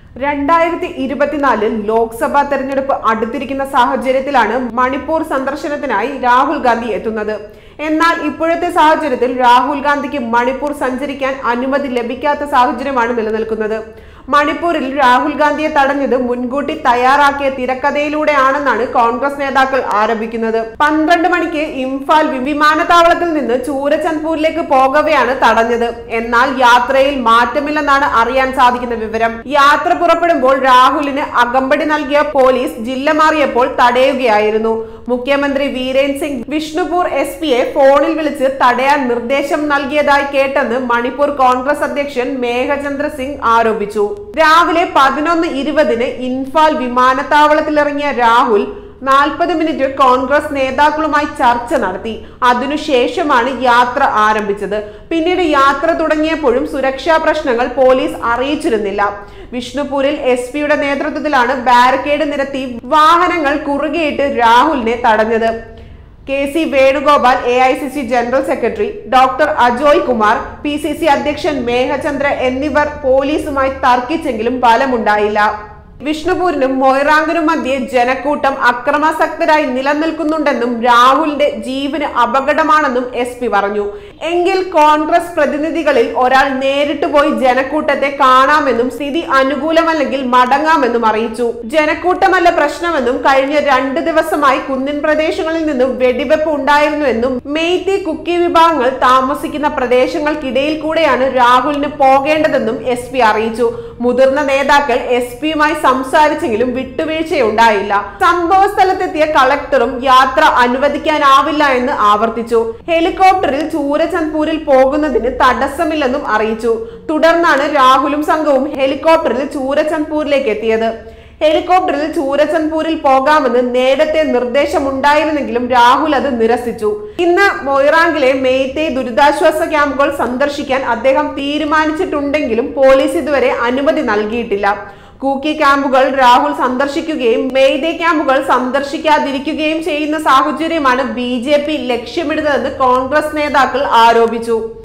രണ്ടായിരത്തി ഇരുപത്തിനാലിൽ ലോക്സഭാ തെരഞ്ഞെടുപ്പ് അടുത്തിരിക്കുന്ന സാഹചര്യത്തിലാണ് മണിപ്പൂർ സന്ദർശനത്തിനായി രാഹുൽ ഗാന്ധി എത്തുന്നത് എന്നാൽ ഇപ്പോഴത്തെ സാഹചര്യത്തിൽ രാഹുൽ ഗാന്ധിക്ക് മണിപ്പൂർ സഞ്ചരിക്കാൻ അനുമതി ലഭിക്കാത്ത സാഹചര്യമാണ് നിലനിൽക്കുന്നത് മണിപ്പൂരിൽ രാഹുൽ ഗാന്ധിയെ തടഞ്ഞത് മുൻകൂട്ടി തയ്യാറാക്കിയ തിരക്കഥയിലൂടെയാണെന്നാണ് കോൺഗ്രസ് നേതാക്കൾ ആരോപിക്കുന്നത് പന്ത്രണ്ട് മണിക്ക് ഇംഫാൽ വി- വിമാനത്താവളത്തിൽ നിന്ന് ചൂരചന്ദ്പൂരിലേക്ക് പോകവെയാണ് തടഞ്ഞത് എന്നാൽ യാത്രയിൽ മാറ്റമില്ലെന്നാണ് അറിയാൻ സാധിക്കുന്ന വിവരം യാത്ര പുറപ്പെടുമ്പോൾ രാഹുലിന് അകമ്പടി നൽകിയ പോലീസ് ജില്ല മാറിയപ്പോൾ തടയുകയായിരുന്നു മുഖ്യമന്ത്രി വീരേൻ സിംഗ് വിഷ്ണുപൂർ എസ് പിയെ ഫോണിൽ വിളിച്ച് തടയാൻ നിർദ്ദേശം നൽകിയതായി കേട്ടെന്ന് മണിപ്പൂർ കോൺഗ്രസ് അധ്യക്ഷൻ മേഘചന്ദ്ര സിംഗ് ആരോപിച്ചു രാവിലെ പതിനൊന്ന് ഇരുപതിന് ഇൻഫാൽ വിമാനത്താവളത്തിലിറങ്ങിയ രാഹുൽ നാൽപ്പത് മിനിറ്റ് കോൺഗ്രസ് നേതാക്കളുമായി ചർച്ച നടത്തി അതിനുശേഷമാണ് യാത്ര ആരംഭിച്ചത് പിന്നീട് യാത്ര തുടങ്ങിയപ്പോഴും സുരക്ഷാ പ്രശ്നങ്ങൾ പോലീസ് അറിയിച്ചിരുന്നില്ല വിഷ്ണുപൂരിൽ എസ് പിയുടെ നേതൃത്വത്തിലാണ് ബാരിക്കേഡ് നിരത്തി വാഹനങ്ങൾ കുറുകെയിട്ട് രാഹുലിനെ തടഞ്ഞത് K C Venugopal A I C C general secretary doctor Ajoy Kumar P C C അധ്യക്ഷൻ മേഘചന്ദ്ര എന്നിവർ പോലീസുമായി തർക്കിച്ചെങ്കിലും ഫലമുണ്ടായില്ല വിഷ്ണുപൂരിനും മൊയ്റാങ്കിനും മധ്യേ ജനക്കൂട്ടം അക്രമാസക്തരായി നിലനിൽക്കുന്നുണ്ടെന്നും രാഹുലിന്റെ ജീവന് അപകടമാണെന്നും എസ് പി പറഞ്ഞു എങ്കിൽ കോൺഗ്രസ് പ്രതിനിധികളിൽ ഒരാൾ നേരിട്ട് പോയി ജനക്കൂട്ടത്തെ കാണാമെന്നും സ്ഥിതി അനുകൂലമല്ലെങ്കിൽ മടങ്ങാമെന്നും അറിയിച്ചു ജനക്കൂട്ടമല്ല പ്രശ്നമെന്നും കഴിഞ്ഞ രണ്ട് ദിവസമായി കുന്നിൻ പ്രദേശങ്ങളിൽ നിന്നും വെടിവെപ്പ് ഉണ്ടായിരുന്നുവെന്നും മെയ്തി കുക്കി വിഭാഗങ്ങൾ താമസിക്കുന്ന പ്രദേശങ്ങൾക്കിടയിൽ കൂടെയാണ് രാഹുലിന് പോകേണ്ടതെന്നും എസ് പി അറിയിച്ചു മുതിർന്ന നേതാക്കൾ എസ് പിയുമായി സംസാരിച്ചെങ്കിലും വിട്ടുവീഴ്ചയുണ്ടായില്ല സംഭവ സ്ഥലത്തെത്തിയ കളക്ടറും യാത്ര അനുവദിക്കാനാവില്ല എന്ന് ആവർത്തിച്ചു ഹെലികോപ്റ്ററിൽ ചൂരചന്ദ്പൂരിൽ പോകുന്നതിന് തടസ്സമില്ലെന്നും അറിയിച്ചു തുടർന്നാണ് രാഹുലും സംഘവും ഹെലികോപ്റ്ററിൽ ചൂരചന്ദ്പൂരിലേക്ക് എത്തിയത് ഹെലികോപ്റ്ററിൽ ചൂരചന്ദ്പൂരിൽ പോകാമെന്ന് നേരത്തെ നിർദ്ദേശമുണ്ടായിരുന്നെങ്കിലും രാഹുൽ അത് നിരസിച്ചു ഇന്ന് മൊയ്റാങ്കിലെ മെയ്ത്തെ ദുരിതാശ്വാസ ക്യാമ്പുകൾ സന്ദർശിക്കാൻ അദ്ദേഹം തീരുമാനിച്ചിട്ടുണ്ടെങ്കിലും പോലീസ് ഇതുവരെ അനുമതി നൽകിയിട്ടില്ല കൂക്കി ക്യാമ്പുകൾ രാഹുൽ സന്ദർശിക്കുകയും മെയ്തേ ക്യാമ്പുകൾ സന്ദർശിക്കാതിരിക്കുകയും ചെയ്യുന്ന സാഹചര്യമാണ് ബി ജെ പി ലക്ഷ്യമിടുന്നതെന്ന് കോൺഗ്രസ് നേതാക്കൾ ആരോപിച്ചു